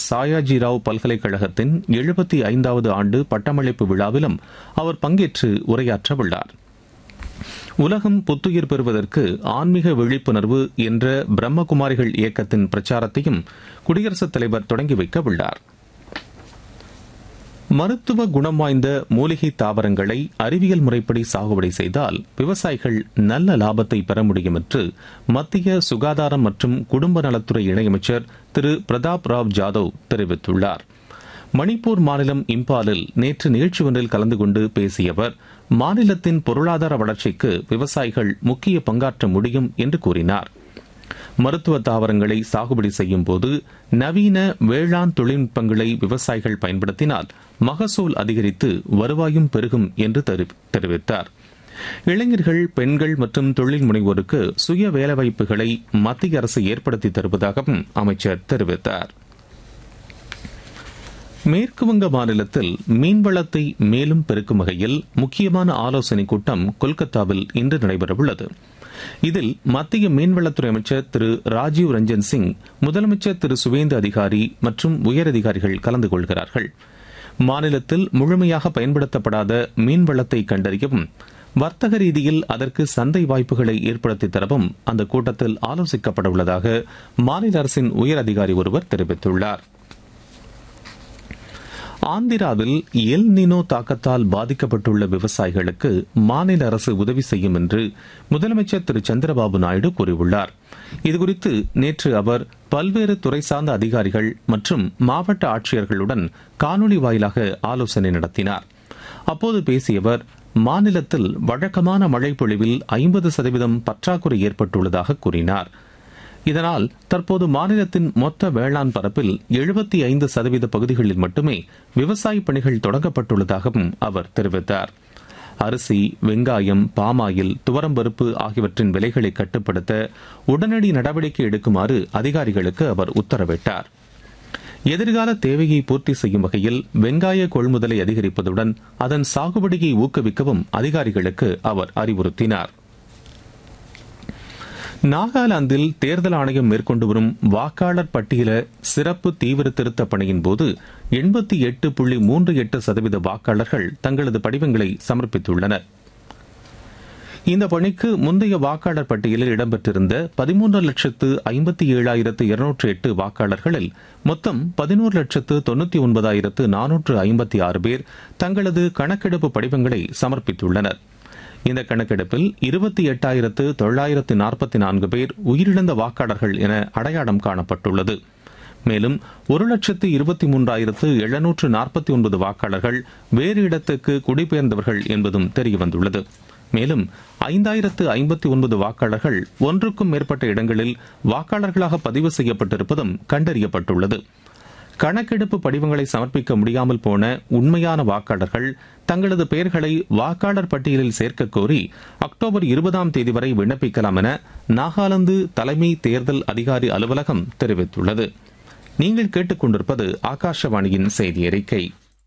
சாயாஜிராவ் பல்கலைக்கழகத்தின் எழுபத்தி ஐந்தாவது ஆண்டு பட்டமளிப்பு விழாவிலும் அவர் பங்கேற்று உரையாற்றவுள்ளார் உலகம் புத்துயிர் பெறுவதற்கு ஆன்மீக விழிப்புணர்வு என்ற பிரம்மகுமாரிகள் இயக்கத்தின் பிரச்சாரத்தையும் குடியரசுத் தலைவர் தொடங்கி வைக்க உள்ளார் மருத்துவ குணம் வாய்ந்த மூலிகை தாவரங்களை அறிவியல் முறைப்படி சாகுபடி செய்தால் விவசாயிகள் நல்ல லாபத்தை பெற முடியும் என்று மத்திய சுகாதாரம் மற்றும் குடும்ப நலத்துறை இணையமைச்சர் திரு பிரதாப் ராவ் ஜாதவ் தெரிவித்துள்ளார் மணிப்பூர் மாநிலம் இம்பாலில் நேற்று நிகழ்ச்சி ஒன்றில் கலந்து கொண்டு பேசிய அவர் மாநிலத்தின் பொருளாதார வளர்ச்சிக்கு விவசாயிகள் முக்கிய பங்காற்ற முடியும் என்று கூறினார் மருத்துவ தாவரங்களை சாகுபடி செய்யும் போது நவீன வேளாண் தொழில்நுட்பங்களை விவசாயிகள் பயன்படுத்தினால் மகசூல் அதிகரித்து வருவாயும் பெருகும் என்று தெரிவித்தார் இளைஞர்கள் பெண்கள் மற்றும் தொழில் முனைவோருக்கு சுய வேலைவாய்ப்புகளை மத்திய அரசு ஏற்படுத்தி தருவதாகவும் அமைச்சர் தெரிவித்தார் மேற்குவங்க மாநிலத்தில் மீன்வளத்தை மேலும் பெருக்கும் வகையில் முக்கியமான ஆலோசனைக் கூட்டம் கொல்கத்தாவில் இன்று நடைபெறவுள்ளது இதில் மத்திய மீன்வளத்துறை அமைச்சர் திரு ராஜீவ் ரஞ்சன் சிங் முதலமைச்சர் திரு சுவேந்து அதிகாரி மற்றும் உயரதிகாரிகள் கலந்து கொள்கிறார்கள் மாநிலத்தில் முழுமையாக பயன்படுத்தப்படாத மீன்வளத்தை கண்டறியவும் வர்த்தக ரீதியில் அதற்கு சந்தை வாய்ப்புகளை ஏற்படுத்தி தரவும் அந்த கூட்டத்தில் ஆலோசிக்கப்பட உள்ளதாக மாநில அரசின் உயர் அதிகாரி ஒருவர் தெரிவித்துள்ளார் ஆந்திராவில் எல் நினோ தாக்கத்தால் பாதிக்கப்பட்டுள்ள விவசாயிகளுக்கு மாநில அரசு உதவி செய்யும் என்று முதலமைச்சர் திரு சந்திரபாபு நாயுடு கூறியுள்ளார் இதுகுறித்து நேற்று அவர் பல்வேறு துறை சார்ந்த அதிகாரிகள் மற்றும் மாவட்ட ஆட்சியர்களுடன் காணொலி வாயிலாக ஆலோசனை நடத்தினார் அப்போது பேசிய அவர் மாநிலத்தில் வழக்கமான மழை பொழிவில் ஐம்பது சதவீதம் பற்றாக்குறை ஏற்பட்டுள்ளதாக கூறினார் இதனால் தற்போது மாநிலத்தின் மொத்த வேளாண் பரப்பில் எழுபத்தி ஐந்து சதவீத பகுதிகளில் மட்டுமே விவசாய பணிகள் தொடங்கப்பட்டுள்ளதாகவும் அவர் தெரிவித்தார் அரிசி வெங்காயம் பாமாயில் துவரம்பருப்பு ஆகியவற்றின் விலைகளை கட்டுப்படுத்த உடனடி நடவடிக்கை எடுக்குமாறு அதிகாரிகளுக்கு அவர் உத்தரவிட்டார் எதிர்கால தேவையை பூர்த்தி செய்யும் வகையில் வெங்காய கொள்முதலை அதிகரிப்பதுடன் அதன் சாகுபடியை ஊக்குவிக்கவும் அதிகாரிகளுக்கு அவர் அறிவுறுத்தினார் நாகாலாந்தில் தேர்தல் ஆணையம் மேற்கொண்டு வரும் வாக்காளர் பட்டியல சிறப்பு தீவிர திருத்த பணியின் போது எண்பத்தி எட்டு புள்ளி மூன்று எட்டு சதவீத வாக்காளர்கள் தங்களது படிவங்களை சமர்ப்பித்துள்ளனர் இந்த பணிக்கு முந்தைய வாக்காளர் பட்டியலில் இடம்பெற்றிருந்த பதிமூன்று லட்சத்து ஐம்பத்தி ஏழாயிரத்து இருநூற்று எட்டு வாக்காளர்களில் மொத்தம் பதினோரு லட்சத்து தொண்ணூத்தி ஒன்பதாயிரத்து நானூற்று ஐம்பத்தி ஆறு பேர் தங்களது கணக்கெடுப்பு படிவங்களை சமர்ப்பித்துள்ளனர் இந்த கணக்கெடுப்பில் இருபத்தி எட்டாயிரத்து தொள்ளாயிரத்து நாற்பத்தி நான்கு பேர் உயிரிழந்த வாக்காளர்கள் என அடையாளம் காணப்பட்டுள்ளது மேலும் ஒரு லட்சத்து இருபத்தி மூன்றாயிரத்து எழுநூற்று நாற்பத்தி ஒன்பது வாக்காளர்கள் வேறு இடத்துக்கு குடிபெயர்ந்தவர்கள் என்பதும் தெரியவந்துள்ளது மேலும் ஐந்தாயிரத்து ஐம்பத்தி ஒன்பது வாக்காளர்கள் ஒன்றுக்கும் மேற்பட்ட இடங்களில் வாக்காளர்களாக பதிவு செய்யப்பட்டிருப்பதும் கண்டறியப்பட்டுள்ளது கணக்கெடுப்பு படிவங்களை சமர்ப்பிக்க முடியாமல் போன உண்மையான வாக்காளர்கள் தங்களது பெயர்களை வாக்காளர் பட்டியலில் சேர்க்க கோரி அக்டோபர் இருபதாம் தேதி வரை விண்ணப்பிக்கலாம் என நாகாலாந்து தலைமை தேர்தல் அதிகாரி அலுவலகம் தெரிவித்துள்ளது நீங்கள் கேட்டுக்கொண்டிருப்பது ஆகாஷவாணியின் செய்தி அறிக்கை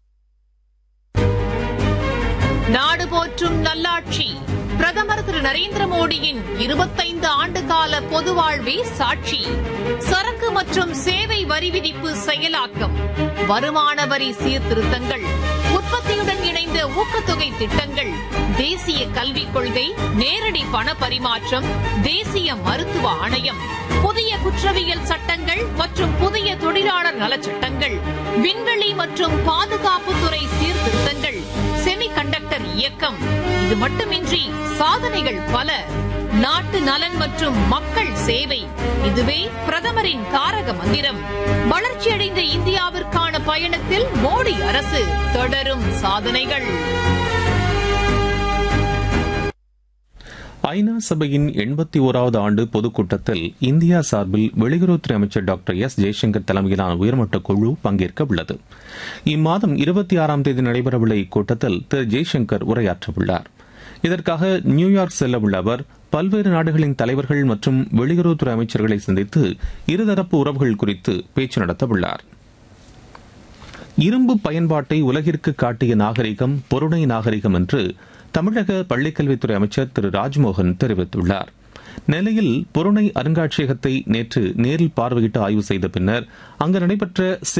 நாடு போற்றும் நல்லாட்சி பிரதமர் திரு நரேந்திர மோடியின் இருபத்தைந்து ஆண்டு கால பொது வாழ்வே சாட்சி சரக்கு மற்றும் சேவை வரி விதிப்பு செயலாக்கம் வருமான வரி சீர்திருத்தங்கள் உற்பத்தியுடன் இணைந்த ஊக்கத்தொகை திட்டங்கள் தேசிய கல்விக் கொள்கை நேரடி பண பரிமாற்றம் தேசிய மருத்துவ ஆணையம் புதிய குற்றவியல் சட்டங்கள் மற்றும் புதிய தொழிலாளர் நலச்சட்டங்கள் விண்வெளி மற்றும் பாதுகாப்புத்துறை சீர்திருத்தங்கள் செமி கண்டக்டர் இயக்கம் இது மட்டுமின்றி சாதனைகள் பல நாட்டு நலன் மற்றும் மக்கள் சேவை இதுவே பிரதமரின் தாரக மந்திரம் வளர்ச்சியடைந்த இந்தியாவிற்கான பயணத்தில் மோடி அரசு தொடரும் சாதனைகள் ஐநா சபையின் எண்பத்தி ஓராவது ஆண்டு பொதுக்கூட்டத்தில் இந்தியா சார்பில் வெளியுறவுத்துறை அமைச்சர் டாக்டர் எஸ் ஜெய்சங்கர் தலைமையிலான உயர்மட்ட குழு பங்கேற்க உள்ளது இம்மாதம் இருபத்தி ஆறாம் தேதி நடைபெறவுள்ள இக்கூட்டத்தில் திரு ஜெய்சங்கர் உரையாற்றவுள்ளார் இதற்காக நியூயார்க் செல்லவுள்ள அவர் பல்வேறு நாடுகளின் தலைவர்கள் மற்றும் வெளியுறவுத்துறை அமைச்சர்களை சந்தித்து இருதரப்பு உறவுகள் குறித்து பேச்சு நடத்தவுள்ளார் இரும்பு பயன்பாட்டை உலகிற்கு காட்டிய நாகரிகம் பொருணை நாகரிகம் என்று தமிழக பள்ளிக்கல்வித்துறை அமைச்சர் திரு ராஜ்மோகன் தெரிவித்துள்ளார் நெல்லையில் பொருணை அருங்காட்சியகத்தை நேற்று நேரில் பார்வையிட்டு ஆய்வு செய்த பின்னர் அங்கு நடைபெற்ற